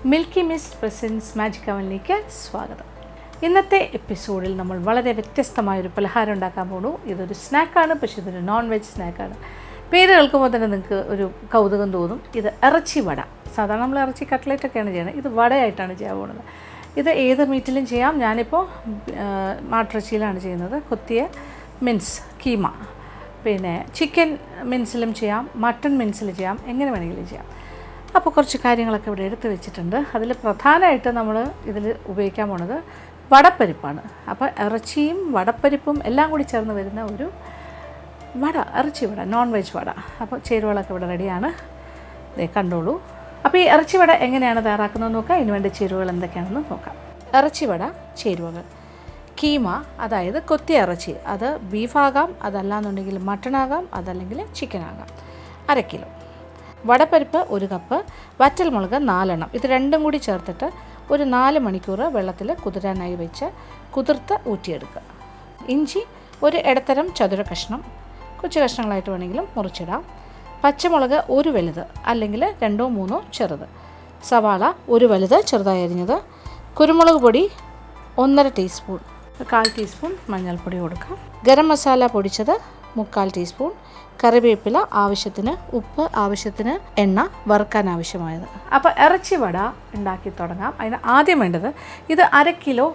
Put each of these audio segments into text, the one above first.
Milky mist presence magic അവനിലേക്ക് സ്വാഗതം ഇന്നത്തെ എപ്പിസോഡിൽ നമ്മൾ വളരെ വ്യത്യസ്തമായൊരു പലഹാരം ഉണ്ടാക്കാൻ പോണു ഇതൊരു സ്നാക്കാണ് പക്ഷേ ഇതൊരു നോൺ വെജ് സ്നാക്കാണ് പേര് കേൾക്കുമ്പോൾ തന്നെ നിങ്ങൾക്ക് ഒരു കൗതുകം തോന്നും ഇത് ഇറച്ചി വട സാധാരണ നമ്മൾ ഇറച്ചി കട്ട്ലേറ്റ് ഒക്കെയാണ് ചെയ്യുന്നത് ഇത് വടയായിട്ടാണ് ചെയ്യാൻ പോകുന്നത് ഇത് ഏത് മീറ്റിലും ചെയ്യാം ഞാനിപ്പോൾ ആ, മാട്ടിറച്ചിയിലാണ് ചെയ്യുന്നത് കൊത്തിയ മിൻസ് കീമ പിന്നെ ചിക്കൻ മിൻസിലും ചെയ്യാം മട്ടൺ മിൻസിൽ ചെയ്യാം എങ്ങനെ വേണമെങ്കിലും ചെയ്യാം അപ്പോൾ കുറച്ച് കാര്യങ്ങളൊക്കെ ഇവിടെ എടുത്ത് വെച്ചിട്ടുണ്ട് അതിൽ പ്രധാനമായിട്ട് നമ്മൾ ഇതിൽ ഉപയോഗിക്കാൻ പോണത് വടപ്പരിപ്പാണ് അപ്പോൾ ഇറച്ചിയും വടപ്പരിപ്പും എല്ലാം കൂടി ചേർന്ന് വരുന്ന ഒരു വട ഇറച്ചി വട നോൺ വെജ് വട അപ്പോൾ ചേരുവകളൊക്കെ ഇവിടെ റെഡിയാണ് ദേ കണ്ടോളൂ അപ്പോൾ ഈ ഇറച്ചി വട എങ്ങനെയാണ് തയ്യാറാക്കുന്നത് നോക്കാം ഇതിന് വേണ്ട ചേരുവകൾ എന്തൊക്കെയാണെന്ന് നോക്കാം ഇറച്ചി വട ചേരുവകൾ കീമ അതായത് കൊത്തിയ ഇറച്ചി അത് ബീഫാകാം അതല്ലാന്നുണ്ടെങ്കിൽ മട്ടൺ ആകാം അതല്ലെങ്കിൽ ചിക്കൻ ആകാം അര കിലോ വടപ്പരിപ്പ് ഒരു കപ്പ് വറ്റൽമുളക് നാലെണ്ണം ഇത് രണ്ടും കൂടി ചേർത്തിട്ട് ഒരു നാല് മണിക്കൂർ വെള്ളത്തിൽ കുതിരാനായി വെച്ച് കുതിർത്ത് ഊറ്റിയെടുക്കുക ഇഞ്ചി ഒരു ഇടത്തരം ചതുര കഷ്ണം കൊച്ചു കഷ്ണങ്ങളായിട്ട് വേണമെങ്കിലും മുറിച്ചിടാം പച്ചമുളക് ഒരു വലുത് അല്ലെങ്കിൽ രണ്ടോ മൂന്നോ ചെറുത് സവാള ഒരു വലുത് ചെറുതായി അരിഞ്ഞത് കുരുമുളക് പൊടി ഒന്നര ടീസ്പൂൺ കാൽ ടീസ്പൂൺ മഞ്ഞൾപ്പൊടി കൊടുക്കാം ഗരം മസാല പൊടിച്ചത് മുക്കാൽ ടീസ്പൂൺ കറിവേപ്പില ആവശ്യത്തിന് ഉപ്പ് ആവശ്യത്തിന് എണ്ണ വറുക്കാൻ ആവശ്യമായത് അപ്പോൾ ഇറച്ചി വട ഉണ്ടാക്കി തുടങ്ങാം അതിന് ആദ്യം വേണ്ടത് ഇത് അര കിലോ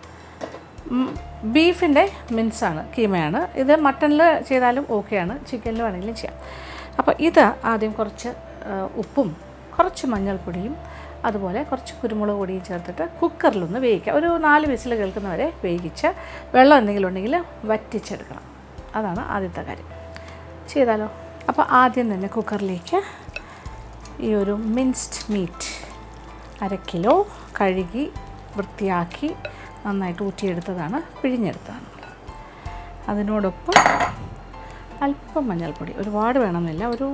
ബീഫിൻ്റെ മിൻസാണ് കീമയാണ് ഇത് മട്ടണിൽ ചെയ്താലും ഓക്കെയാണ് ചിക്കനിൽ വേണമെങ്കിലും ചെയ്യാം അപ്പോൾ ഇത് ആദ്യം കുറച്ച് ആ, ഉപ്പും കുറച്ച് മഞ്ഞൾപ്പൊടിയും അതുപോലെ കുറച്ച് കുരുമുളക് പൊടിയും ചേർത്തിട്ട് കുക്കറിലൊന്ന് വേവിക്കുക ഒരു നാല് വിസിൽ കേൾക്കുന്നവരെ വേവിച്ച് വെള്ളം എന്തെങ്കിലും ഉണ്ടെങ്കിൽ വറ്റിച്ചെടുക്കണം അതാണ് ആദ്യത്തെ കാര്യം ചെയ്താലോ അപ്പോൾ ആദ്യം തന്നെ കുക്കറിലേക്ക് ഈ ഒരു മിൻസ്ഡ് മീറ്റ് അര കിലോ കഴുകി വൃത്തിയാക്കി നന്നായിട്ട് ഊറ്റിയെടുത്തതാണ് പിഴിഞ്ഞെടുത്തതാണ് അതിനോടൊപ്പം അല്പം മഞ്ഞൾപ്പൊടി ഒരുപാട് വേണമെന്നില്ല ഒരു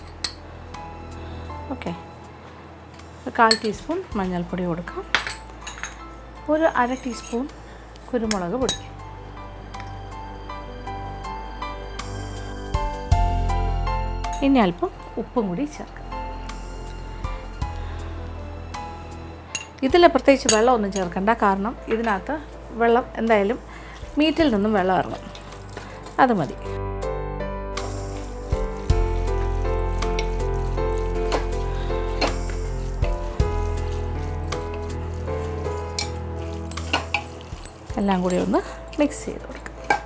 ഓക്കെ കാൽ ടീസ്പൂൺ മഞ്ഞൾപ്പൊടി കൊടുക്കാം ഒരു അര ടീസ്പൂൺ കുരുമുളക് പൊടി ഇനി അല്പം ഉപ്പും കൂടി ചേർക്കാം ഇതിൽ പ്രത്യേകിച്ച് വെള്ളമൊന്നും ചേർക്കണ്ട കാരണം ഇതിനകത്ത് വെള്ളം എന്തായാലും മീറ്റിൽ നിന്നും വെള്ളം ഇറങ്ങും അത് മതി എല്ലാം കൂടി ഒന്ന് മിക്സ് ചെയ്ത് കൊടുക്കാം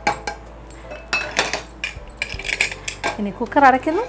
ഇനി കുക്കർ അടയ്ക്കുന്നു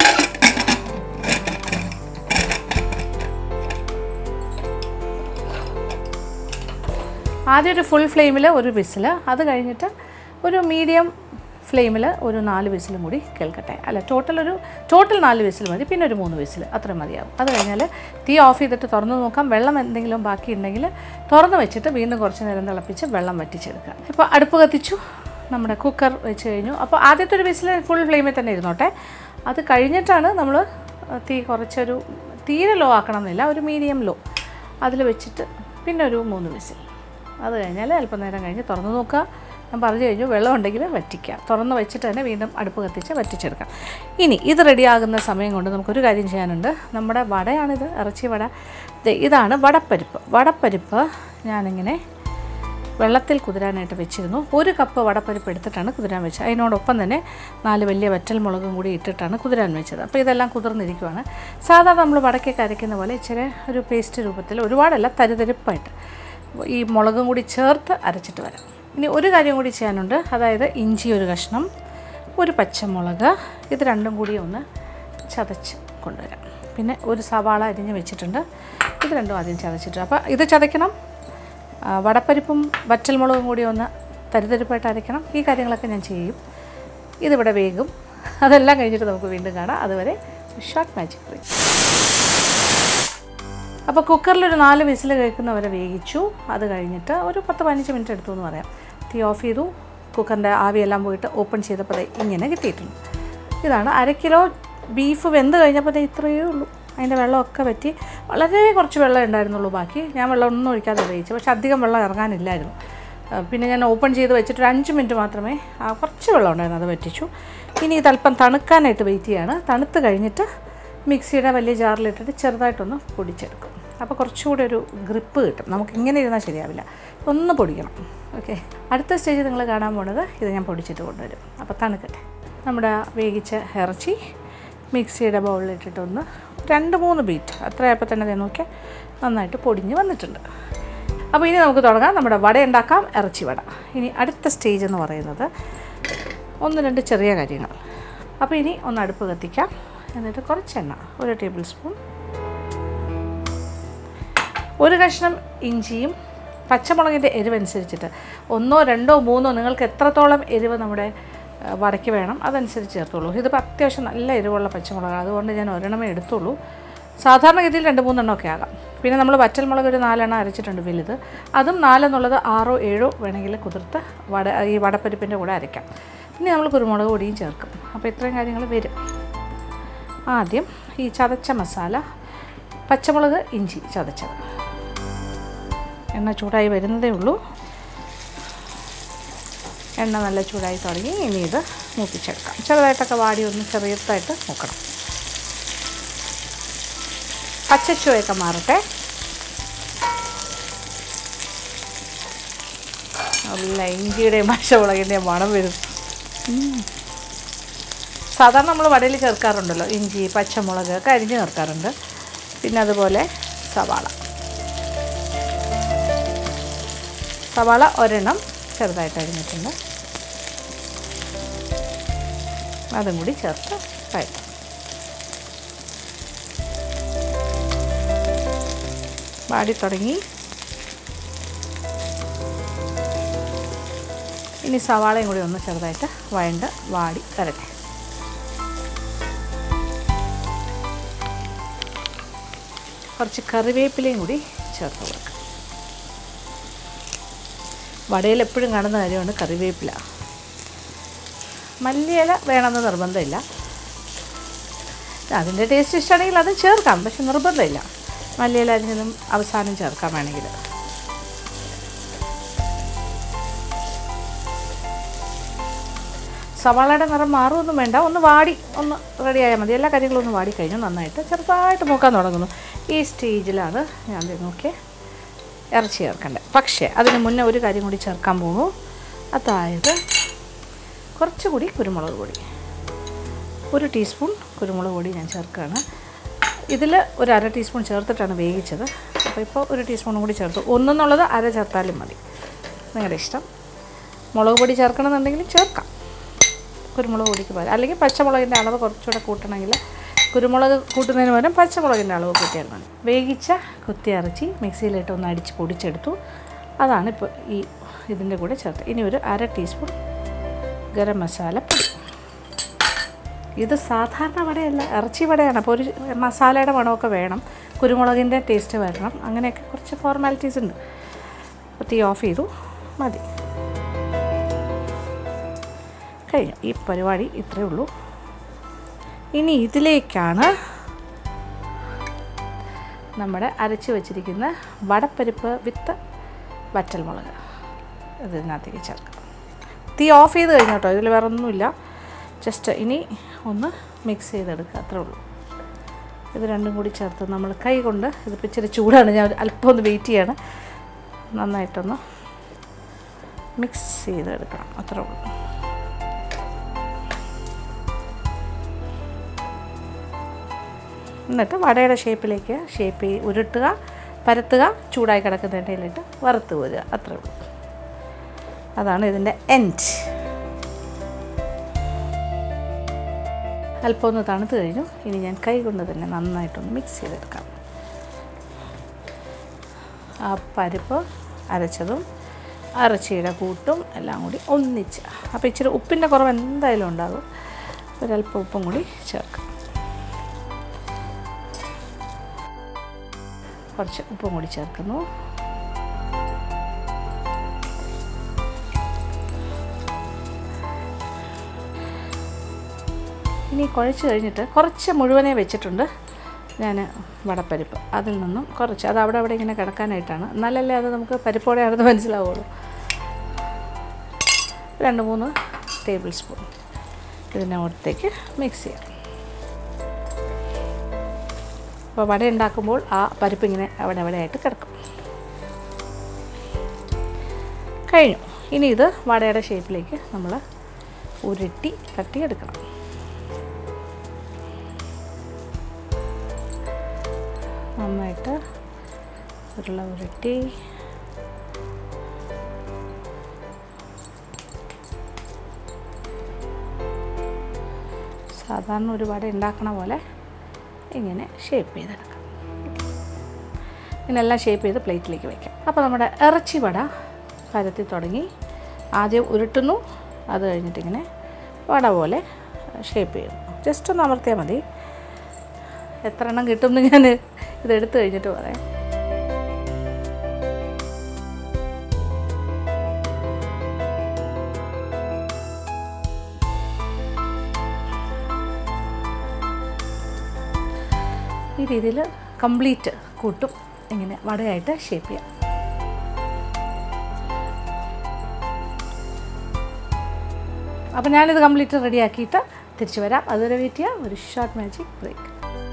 ആദ്യം ഒരു ഫുൾ ഫ്ലെയിമിൽ ഒരു വിസിൽ അത് കഴിഞ്ഞിട്ട് ഒരു മീഡിയം ഫ്ലെയിമിൽ ഒരു നാല് വിസിലും കൂടി കേൾക്കട്ടെ അല്ല ടോട്ടൽ ഒരു ടോട്ടൽ നാല് വിസിൽ മതി പിന്നെ ഒരു മൂന്ന് വിസിൽ അത്ര മതിയാവും അത് കഴിഞ്ഞാൽ തീ ഓഫ് ചെയ്തിട്ട് തുറന്ന് നോക്കാം വെള്ളം എന്തെങ്കിലും ബാക്കി ഉണ്ടെങ്കിൽ തുറന്ന് വെച്ചിട്ട് വീണ്ടും കുറച്ച് നേരം തിളപ്പിച്ച് വെള്ളം വറ്റിച്ചെടുക്കുക ഇപ്പോൾ അടുപ്പ് കത്തിച്ചു നമ്മുടെ കുക്കർ വെച്ച് കഴിഞ്ഞു അപ്പോൾ ആദ്യത്തെ ഒരു വിസിൽ ഫുൾ ഫ്ലെയിമിൽ തന്നെ ഇരുന്നോട്ടെ അത് കഴിഞ്ഞിട്ടാണ് നമ്മൾ തീ കുറച്ചൊരു തീരെ ലോ ആക്കണം എന്നില്ല ഒരു മീഡിയം ലോ അതിൽ വെച്ചിട്ട് പിന്നെ ഒരു മൂന്ന് വിസിൽ അത് കഴിഞ്ഞാൽ അല്പം നേരം കഴിഞ്ഞ് തുറന്ന് നോക്കുക ഞാൻ പറഞ്ഞു കഴിഞ്ഞു വെള്ളം ഉണ്ടെങ്കിൽ വറ്റിക്കുക തുറന്ന് വെച്ചിട്ട് തന്നെ വീണ്ടും അടുപ്പ് കത്തിച്ച് വറ്റിച്ചെടുക്കാം ഇനി ഇത് റെഡിയാകുന്ന സമയം കൊണ്ട് നമുക്കൊരു കാര്യം ചെയ്യാനുണ്ട് നമ്മുടെ വടയാണിത് ഇറച്ചി വട ദേ ഇതാണ് വടപ്പരിപ്പ് വടപ്പരിപ്പ് ഞാനിങ്ങനെ വെള്ളത്തിൽ കുതിരാനായിട്ട് വെച്ചിരുന്നു ഒരു കപ്പ് വടപ്പരിപ്പ് എടുത്തിട്ടാണ് കുതിരാൻ വെച്ചത് അതിനോടൊപ്പം തന്നെ നാല് വലിയ വറ്റൽ മുളകും കൂടി ഇട്ടിട്ടാണ് കുതിരാൻ വെച്ചത് അപ്പോൾ ഇതെല്ലാം കുതിർന്നിരിക്കുവാണ് സാധാരണ നമ്മൾ വടക്കൊക്കെ അരയ്ക്കുന്ന പോലെ ഇച്ചിരി ഒരു പേസ്റ്റ് രൂപത്തിൽ ഒരുപാടല്ല തരിതരിപ്പായിട്ട് ഈ മുളകും കൂടി ചേർത്ത് അരച്ചിട്ട് വരാം ഇനി ഒരു കാര്യം കൂടി ചെയ്യാനുണ്ട് അതായത് ഇഞ്ചി ഒരു കഷ്ണം ഒരു പച്ചമുളക് ഇത് രണ്ടും കൂടി ഒന്ന് ചതച്ച് കൊണ്ടുവരാം പിന്നെ ഒരു സവാള അരിഞ്ഞ് വെച്ചിട്ടുണ്ട് ഇത് രണ്ടും ആദ്യം ചതച്ചിട്ട് അപ്പോൾ ഇത് ചതയ്ക്കണം ആ, വടപ്പരിപ്പും വറ്റൽമുളകും കൂടി ഒന്ന് തരിതരിപ്പായിട്ട് അരയ്ക്കണം ഈ കാര്യങ്ങളൊക്കെ ഞാൻ ചെയ്യും ഇതിവിടെ വേഗം അതെല്ലാം കഴിഞ്ഞിട്ട് നമുക്ക് വീണ്ടും കാണാം അതുവരെ ഷോർട്ട് മാജിക് ബ്രേക്ക് അപ്പോൾ കുക്കറിലൊരു നാല് വിസിൽ കേൾക്കുന്നവരെ വേവിച്ചു അത് കഴിഞ്ഞിട്ട് ഒരു പത്ത് പതിനഞ്ച് മിനിറ്റ് എടുത്തു എന്ന് പറയാം തീ ഓഫ് ചെയ്തു കുക്കറിൻ്റെ ആവിയെല്ലാം പോയിട്ട് ഓപ്പൺ ചെയ്തപ്പോൾ ദേ ഇങ്ങനെ കിട്ടിയിട്ടുണ്ട് ഇതാണ് അര കിലോ ബീഫ് വെന്ത് കഴിഞ്ഞപ്പോൾ ദേ ഇത്രയേ ഉള്ളൂ അതിൻ്റെ വെള്ളമൊക്കെ പറ്റി വളരെ കുറച്ച് വെള്ളം ഉണ്ടായിരുന്നുള്ളൂ ബാക്കി ഞാൻ വെള്ളം ഒന്നും ഒഴിക്കാതെ ഉപയോഗിച്ചു പക്ഷെ അധികം വെള്ളം ഇറങ്ങാനില്ലായിരുന്നു ആ, പിന്നെ ഞാൻ ഓപ്പൺ ചെയ്ത് വെച്ചിട്ട് ഒരു അഞ്ച് മിനിറ്റ് മാത്രമേ ആ, കുറച്ച് വെള്ളം ഉണ്ടായിരുന്നു അത് വറ്റിച്ചു ഇനി ഇത് അല്പം തണുക്കാനായിട്ട് വെയിറ്റ് ചെയ്യാണ് തണുത്ത് കഴിഞ്ഞിട്ട് മിക്സിയുടെ വലിയ ജാറിലിട്ടിട്ട് ചെറുതായിട്ടൊന്ന് പൊടിച്ചെടുക്കും അപ്പോൾ കുറച്ചുകൂടി ഒരു ഗ്രിപ്പ് കിട്ടും നമുക്ക് ഇങ്ങനെ ഇരുന്നാൽ ശരിയാവില്ല ഒന്ന് പൊടിക്കണം ഓക്കെ അടുത്ത സ്റ്റേജ് നിങ്ങൾ കാണാൻ പോണത് ഇത് ഞാൻ പൊടിച്ചിട്ട് കൊണ്ടുവരും അപ്പോൾ തണുക്കട്ടെ നമ്മുടെ വേവിച്ച ഇറച്ചി മിക്സിയുടെ ബൗളിലിട്ടിട്ടൊന്ന് രണ്ട് മൂന്ന് ബീറ്റ് അത്രയപ്പോൾ തന്നെ ദേ നോക്കിയാൽ നന്നായിട്ട് പൊടിഞ്ഞ് വന്നിട്ടുണ്ട് അപ്പോൾ ഇനി നമുക്ക് തുടങ്ങാം നമ്മുടെ വട ഉണ്ടാക്കാം ഇറച്ചി വട ഇനി അടുത്ത സ്റ്റേജ് എന്ന് പറയുന്നത് ഒന്ന് രണ്ട് ചെറിയ കാര്യങ്ങൾ അപ്പോൾ ഇനി ഒന്ന് അടുപ്പ് കത്തിക്കാം എന്നിട്ട് കുറച്ച് എണ്ണ ഒരു ടേബിൾ സ്പൂൺ ഒരു കഷ്ണം ഇഞ്ചിയും പച്ചമുളകിൻ്റെ എരിവ് അനുസരിച്ചിട്ട് ഒന്നോ രണ്ടോ മൂന്നോ നിങ്ങൾക്ക് എത്രത്തോളം എരിവ് നമ്മുടെ ആ, വടയ്ക്ക് വേണം അതനുസരിച്ച് ചേർത്തോളൂ ഇതിപ്പോൾ അത്യാവശ്യം നല്ല എരിവുള്ള പച്ചമുളകാണ് അതുകൊണ്ട് ഞാൻ ഒരെണ്ണമേ എടുത്തുള്ളൂ സാധാരണഗതിയിൽ രണ്ട് മൂന്നെണ്ണം ഒക്കെ ആകാം പിന്നെ നമ്മൾ വറ്റൽമുളക് ഒരു നാലെണ്ണം അരച്ചിട്ടുണ്ട് വലുത് അതും നാലെന്നുള്ളത് ആറോ ഏഴോ വേണമെങ്കിൽ കുതിർത്ത് വട ഈ വടപ്പരിപ്പിൻ്റെ കൂടെ അരയ്ക്കാം പിന്നെ നമ്മൾ കുരുമുളക് പൊടിയും ചേർക്കും അപ്പോൾ ഇത്രയും കാര്യങ്ങൾ വരും ആദ്യം ഈ ചതച്ച മസാല പച്ചമുളക് ഇഞ്ചി ചതച്ചത് എണ്ണ ചൂടായി വരുന്നതേ ഉള്ളൂ എണ്ണ നല്ല ചൂടായി തുടങ്ങി ഇനി ഇത് മൂപ്പിച്ചെടുക്കാം ചെറുതായിട്ടൊക്കെ വാടി ഒന്ന് ചെറിയതായിട്ട് മൂക്കണം പച്ചച്ചുവയൊക്കെ മാറട്ടെ നല്ല ഇഞ്ചിയുടെയും പച്ചമുളകിൻ്റെയും മണം വരും ഉം. സാധാരണ നമ്മൾ വടയിൽ ചേർക്കാറുണ്ടല്ലോ ഇഞ്ചി പച്ചമുളക് ഒക്കെ അരിഞ്ഞ് ചേർക്കാറുണ്ട് പിന്നെ അതുപോലെ സവാള സവാള ഒരെണ്ണം ചെറുതായിട്ട് അരിഞ്ഞിട്ടുണ്ട് അതും കൂടി ചേർത്ത് വഴറ്റാം വാടി തുടങ്ങി ഇനി സവാളയും കൂടി ഒന്ന് ചെറുതായിട്ട് വഴണ്ട് വാടി വരട്ടെ കുറച്ച് കറിവേപ്പിലയും കൂടി ചേർത്ത് കൊടുക്കാം വടയിൽ എപ്പോഴും കാണുന്ന കാര്യമാണ് കറിവേപ്പില മല്ലിയില വേണമെന്ന് നിർബന്ധമില്ല അതിൻ്റെ ടേസ്റ്റ് ഇഷ്ടമാണെങ്കിൽ അത് ചേർക്കാം പക്ഷെ നിർബന്ധമില്ല മല്ലിയില അരിഞ്ഞതും അവസാനം ചേർക്കാം വേണമെങ്കിൽ സവാളയുടെ നിറം മാറുമൊന്നും വേണ്ട ഒന്ന് വാടി ഒന്ന് റെഡി ആയാൽ മതി എല്ലാ കാര്യങ്ങളും ഒന്ന് വാടി കഴിഞ്ഞു നന്നായിട്ട് ചെറുതായിട്ട് മൂക്കാൻ തുടങ്ങുന്നു ഈ സ്റ്റേജിലാണ് ഞാൻ ദേ നോക്കിയേ ഇറച്ചി ചേർക്കേണ്ടത് പക്ഷേ അതിന് മുന്നേ ഒരു കാര്യം കൂടി ചേർക്കാൻ പോകുന്നു അതായത് കുറച്ചുകൂടി കുരുമുളക് പൊടി ഒരു ടീസ്പൂൺ കുരുമുളക് പൊടി ഞാൻ ചേർക്കുകയാണ് ഇതിൽ ഒരു അര ടീസ്പൂൺ ചേർത്തിട്ടാണ് വേവിച്ചത് അപ്പോൾ ഇപ്പോൾ ഒരു ടീസ്പൂണും കൂടി ചേർത്തു ഒന്നെന്നുള്ളത് അര ചേർത്താലും മതി നിങ്ങളുടെ ഇഷ്ടം മുളക് പൊടി ചേർക്കണമെന്നുണ്ടെങ്കിൽ ചേർക്കാം കുരുമുളക് പൊടിക്ക് പകരം അല്ലെങ്കിൽ പച്ചമുളകിൻ്റെ അളവ് കുറച്ചുകൂടെ കൂട്ടണമെങ്കിൽ കുരുമുളക് കൂട്ടുന്നതിന് പകരം പച്ചമുളകിൻ്റെ അളവ് കൂട്ടിയാൽ മതി വേവിച്ച കുത്തി ഇറച്ചി മിക്സിയിലിട്ട് ഒന്ന് അടിച്ച് പൊടിച്ചെടുത്തു അതാണ് ഇപ്പോൾ ഈ ഇതിൻ്റെ കൂടെ ചേർത്ത് ഇനി ഒരു അര ടീസ്പൂൺ ഗരം മസാല പൊടി ഇത് സാധാരണ വടയല്ല ഇറച്ചി വടയാണ് അപ്പോൾ ഒരു മസാലയുടെ മണമൊക്കെ വേണം കുരുമുളകിൻ്റെ ടേസ്റ്റ് വരണം അങ്ങനെയൊക്കെ കുറച്ച് ഫോർമാലിറ്റീസ് ഉണ്ട് അപ്പോൾ തീ ഓഫ് ചെയ്തു മതി കഴിഞ്ഞു ഈ പരിപാടി ഇത്രയേ ഉള്ളൂ ഇനി ഇതിലേക്കാണ് നമ്മുടെ അരച്ച് വച്ചിരിക്കുന്ന വടപ്പരിപ്പ് വിത്ത് വറ്റൽമുളക് ഇതിനകത്തേക്ക് ചേർക്കാം തീ ഓഫ് ചെയ്ത് കഴിഞ്ഞു കേട്ടോ ഇതിൽ വേറെ ഒന്നുമില്ല ജസ്റ്റ് ഇനി ഒന്ന് മിക്സ് ചെയ്തെടുക്കുക അത്രേ ഉള്ളൂ ഇത് രണ്ടും കൂടി ചേർത്ത് നമ്മൾ കൈ കൊണ്ട് ഇതിപ്പോൾ ഇച്ചിരി ചൂടാണ് ഞാൻ അല്പം ഒന്ന് വെയിറ്റ് ചെയ്യാണ് നന്നായിട്ടൊന്ന് മിക്സ് ചെയ്തെടുക്കണം അത്രേ ഉള്ളൂ എന്നിട്ട് വടയുടെ ഷേപ്പിലേക്ക് ഷേപ്പ് ചെയ്ത് ഉരുട്ടുക പരത്തുക ചൂടായി കിടക്കുന്ന എണ്ണയിലിട്ട് വറുത്ത് പോരുക അത്രേ ഉള്ളൂ അതാണ് ഇതിൻ്റെ എൻഡ് അല്പം ഒന്ന് തണുത്ത് കഴിഞ്ഞു ഇനി ഞാൻ കൈ കൊണ്ട് തന്നെ നന്നായിട്ടൊന്ന് മിക്സ് ചെയ്തെടുക്കാം ആ പരിപ്പ് അരച്ചതും അരച്ചിയുടെ കൂട്ടും എല്ലാം കൂടി ഒന്നിച്ച് അപ്പോൾ ഇച്ചിരി ഉപ്പിൻ്റെ കുറവ് എന്തായാലും ഉണ്ടാകും ഒരല്പം ഉപ്പും കൂടി ചേർക്കാം കുറച്ച് ഉപ്പും കൂടി ചേർക്കുന്നു ഇനി കുഴച്ച് കഴിഞ്ഞിട്ട് കുറച്ച് മുഴുവനെ വെച്ചിട്ടുണ്ട് ഞാൻ വടപ്പരിപ്പ് അതിൽ നിന്നും കുറച്ച് അത് അവിടെ അവിടെ ഇങ്ങനെ കിടക്കാനായിട്ടാണ് എന്നാലല്ലേ അത് നമുക്ക് പരിപ്പോടെയാണെന്ന് മനസ്സിലാവുള്ളൂ രണ്ട് മൂന്ന് ടേബിൾ സ്പൂൺ ഇതിനകത്തേക്ക് മിക്സ് ചെയ്യാം അപ്പോൾ വട ഉണ്ടാക്കുമ്പോൾ ആ പരിപ്പ് ഇങ്ങനെ അവിടെ അവിടെ ആയിട്ട് കിടക്കും കഴിഞ്ഞു ഇനി ഇത് വടയുടെ ഷേപ്പിലേക്ക് നമ്മൾ ഉരുട്ടി തട്ടിയെടുക്കണം നന്നായിട്ട് ഉരുള ഉരുട്ടി സാധാരണ ഒരു വട ഉണ്ടാക്കണ പോലെ ഇങ്ങനെ ഷേപ്പ് ചെയ്തെടുക്കാം ഇങ്ങനെല്ലാം ഷേപ്പ് ചെയ്ത് പ്ലേറ്റിലേക്ക് വയ്ക്കാം അപ്പോൾ നമ്മുടെ ഇറച്ചി വട പരത്തി തുടങ്ങി ആദ്യം ഉരുട്ടുന്നു അത് കഴിഞ്ഞിട്ട് ഇങ്ങനെ വട പോലെ ഷേപ്പ് ചെയ്യുന്നു ജസ്റ്റ് ഒന്ന് അമർത്തിയാൽ മതി എത്ര എണ്ണം കിട്ടുമെന്ന് ഞാൻ ഇത് എടുത്തു കഴിഞ്ഞിട്ട് പറയാം ഈ രീതിയിൽ കംപ്ലീറ്റ് കൂട്ടും ഇങ്ങനെ വടയായിട്ട് ഷേപ്പ് ചെയ്യാം അപ്പോൾ ഞാനിത് കംപ്ലീറ്റ് റെഡിയാക്കിയിട്ട് തിരിച്ചു വരാം അതുവരെ വെയിറ്റ് ചെയ്യാം ഒരു ഷോർട്ട് മാജിക് ബ്രേക്ക്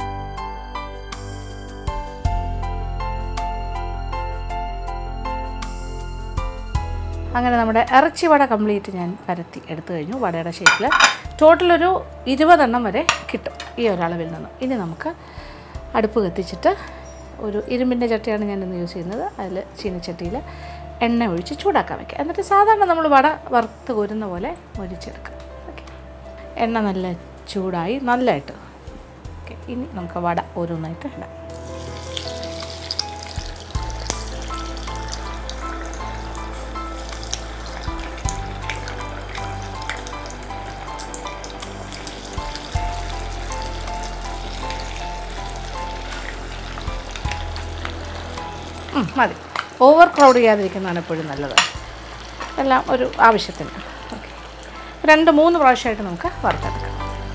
അങ്ങനെ നമ്മുടെ ഇറച്ചി വട കംപ്ലീറ്റ് ഞാൻ പരത്തി എടുത്തു കഴിഞ്ഞു വടയുടെ ഷേപ്പിൽ ടോട്ടൽ ഒരു ഇരുപതെണ്ണം വരെ കിട്ടും ഈ ഒരളവിൽ നിന്ന് ഇനി നമുക്ക് അടുപ്പ് കത്തിച്ചിട്ട് ഒരു ഇരുമ്പിൻ്റെ ചട്ടിയാണ് ഞാൻ ഇന്ന് യൂസ് ചെയ്യുന്നത് അതിൽ ചീനച്ചട്ടിയിൽ എണ്ണ ഒഴിച്ച് ചൂടാക്കാൻ വയ്ക്കുക എന്നിട്ട് സാധാരണ നമ്മൾ വട വറുത്ത് കോരുന്ന പോലെ മൊരിച്ചെടുക്കാം ഓക്കെ എണ്ണ നല്ല ചൂടായി നല്ലതായിട്ട് ഓക്കെ ഇനി നമുക്ക് വട ഓരോന്നായിട്ട് ഇടാം ഉം, മതി ഓവർ ക്രൗഡ് ചെയ്യാതിരിക്കുന്നതാണ് എപ്പോഴും നല്ലത് എല്ലാം ഒരു ആവശ്യത്തിന് ഓക്കെ രണ്ട് മൂന്ന് പ്രാവശ്യമായിട്ട് നമുക്ക് വറുത്തെടുക്കാം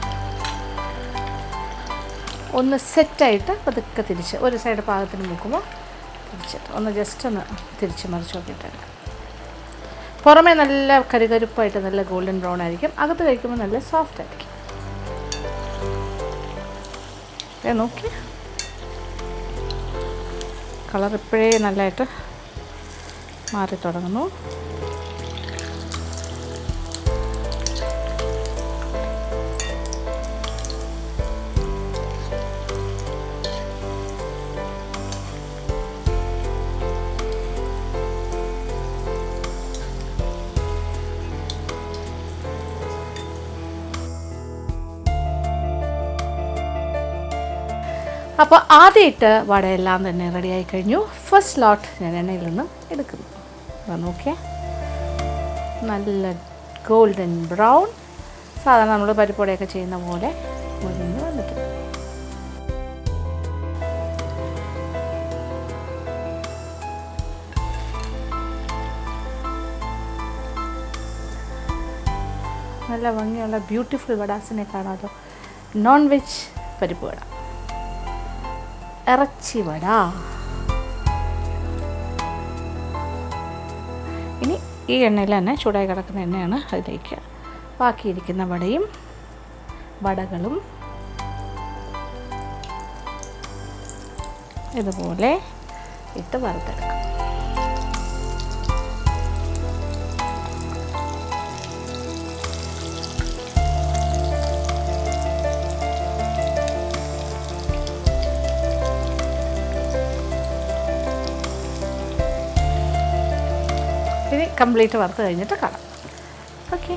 ഒന്ന് സെറ്റായിട്ട് പതുക്കെ തിരിച്ച് ഒരു സൈഡ് പാകത്തിന് മുക്കുമ്പോൾ തിരിച്ചിട്ട് ഒന്ന് ജസ്റ്റ് ഒന്ന് തിരിച്ച് മറിച്ച് നോക്കിയിട്ടെടുക്കാം പുറമേ നല്ല കരുകരുപ്പായിട്ട് നല്ല ഗോൾഡൻ ബ്രൗൺ ആയിരിക്കും അകത്ത് കഴിക്കുമ്പോൾ നല്ല സോഫ്റ്റ് ആയിരിക്കും ഏ നോക്കി കളർ ഇപ്പോഴേ നല്ലതായിട്ട് മാറി തുടങ്ങുന്നു അപ്പോൾ ആദ്യമായിട്ട് വടയെല്ലാം തന്നെ റെഡിയായി കഴിഞ്ഞു ഫസ്റ്റ് ലോട്ട് ഞാൻ എണ്ണയിൽ നിന്ന് എടുക്കുന്നു അത് നോക്കിയേ നല്ല ഗോൾഡൻ ബ്രൗൺ സാധാരണ നമ്മൾ പരിപ്പുവടയൊക്കെ ചെയ്യുന്ന പോലെ മുരിഞ്ഞ് വന്നിട്ടുണ്ട് നല്ല ഭംഗിയുള്ള ബ്യൂട്ടിഫുൾ വടാസിനെ കാണാമല്ലോ നോൺ വെജ് പരിപ്പ് വട ഇറച്ചി വട ഇനി ഈ എണ്ണയിൽ തന്നെ ചൂടായി കിടക്കുന്ന എണ്ണയാണ് അതിലേക്ക് ബാക്കിയിരിക്കുന്ന വടയും വടകളും ഇതുപോലെ ഇട്ട് വറുത്തെടുക്കാം ഇനി കംപ്ലീറ്റ് വറുത്ത് കഴിഞ്ഞിട്ട് കാണാം ഓക്കെ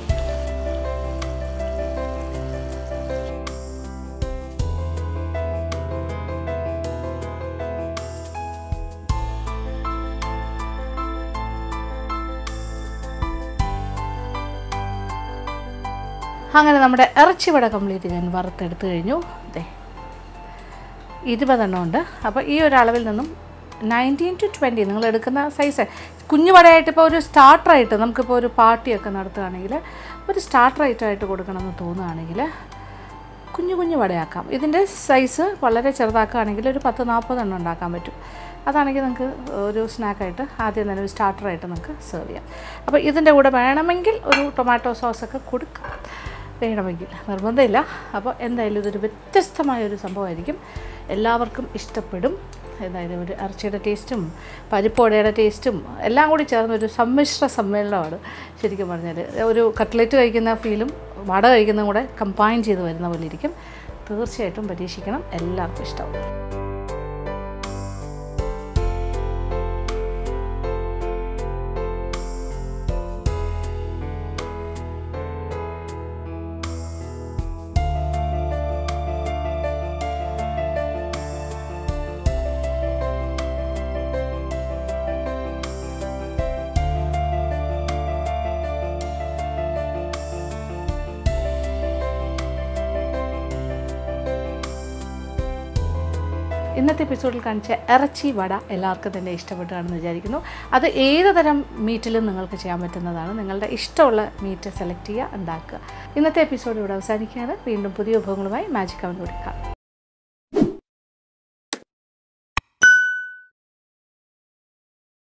അങ്ങനെ നമ്മുടെ ഇറച്ചി വട കംപ്ലീറ്റ് ഞാൻ വറുത്തെടുത്ത് കഴിഞ്ഞു അതെ ഇരുപതെണ്ണം ഉണ്ട് അപ്പോൾ ഈ ഒരു അളവിൽ നിന്നും നയൻറ്റീൻ ടു ട്വൻറ്റി നിങ്ങൾ എടുക്കുന്ന സൈസ് കുഞ്ഞു വടയായിട്ട് ഇപ്പോൾ ഒരു സ്റ്റാർട്ടറായിട്ട് നമുക്കിപ്പോൾ ഒരു പാർട്ടിയൊക്കെ നടത്തുകയാണെങ്കിൽ ഒരു സ്റ്റാർട്ടർ ഐറ്റമായിട്ട് കൊടുക്കണമെന്ന് തോന്നുകയാണെങ്കിൽ കുഞ്ഞു കുഞ്ഞു വടയാക്കാം ഇതിൻ്റെ സൈസ് വളരെ ചെറുതാക്കുകയാണെങ്കിൽ ഒരു പത്ത് നാൽപ്പതെണ്ണം ഉണ്ടാക്കാൻ പറ്റും അതാണെങ്കിൽ നിങ്ങൾക്ക് ഒരു സ്നാക്കായിട്ട് ആദ്യം തന്നെ ഒരു സ്റ്റാർട്ടറായിട്ട് നമുക്ക് സെർവ് ചെയ്യാം അപ്പോൾ ഇതിൻ്റെ കൂടെ വേണമെങ്കിൽ ഒരു ടൊമാറ്റോ സോസൊക്കെ കൊടുക്കാം വേണമെങ്കിൽ നിർബന്ധമില്ല അപ്പോൾ എന്തായാലും ഇതൊരു വ്യത്യസ്തമായ ഒരു സംഭവമായിരിക്കും എല്ലാവർക്കും ഇഷ്ടപ്പെടും എന്തായാലും ഒരു ഇറച്ചിയുടെ ടേസ്റ്റും പരിപ്പോടയുടെ ടേസ്റ്റും എല്ലാം കൂടി ചേർന്ന ഒരു സമ്മിശ്ര സമ്മേളനമാണ് ശരിക്കും പറഞ്ഞാൽ ഒരു കട്ട്ലറ്റ് കഴിക്കുന്ന ഫീലും വട കഴിക്കുന്നതും കൂടെ കമ്പൈൻ ചെയ്ത് വരുന്ന പോലെ ഇരിക്കും തീർച്ചയായിട്ടും പരീക്ഷിക്കണം എല്ലാവർക്കും ഇഷ്ടമാവും ഇന്നത്തെ എപ്പിസോഡിൽ കാണിച്ച ഇറച്ചി വട എല്ലാവർക്കും തന്നെ ഇഷ്ടപ്പെട്ടാണെന്ന് വിചാരിക്കുന്നു അത് ഏത് തരം മീറ്റിലും നിങ്ങൾക്ക് ചെയ്യാൻ പറ്റുന്നതാണ് നിങ്ങളുടെ ഇഷ്ടമുള്ള മീറ്റ് സെലക്ട് ചെയ്യുക ഉണ്ടാക്കുക ഇന്നത്തെ എപ്പിസോഡ് ഇവിടെ അവസാനിക്കുകയാണ് വീണ്ടും പുതിയ വിഭവങ്ങളുമായി മാജിക് അവൻ കൊടുക്കാം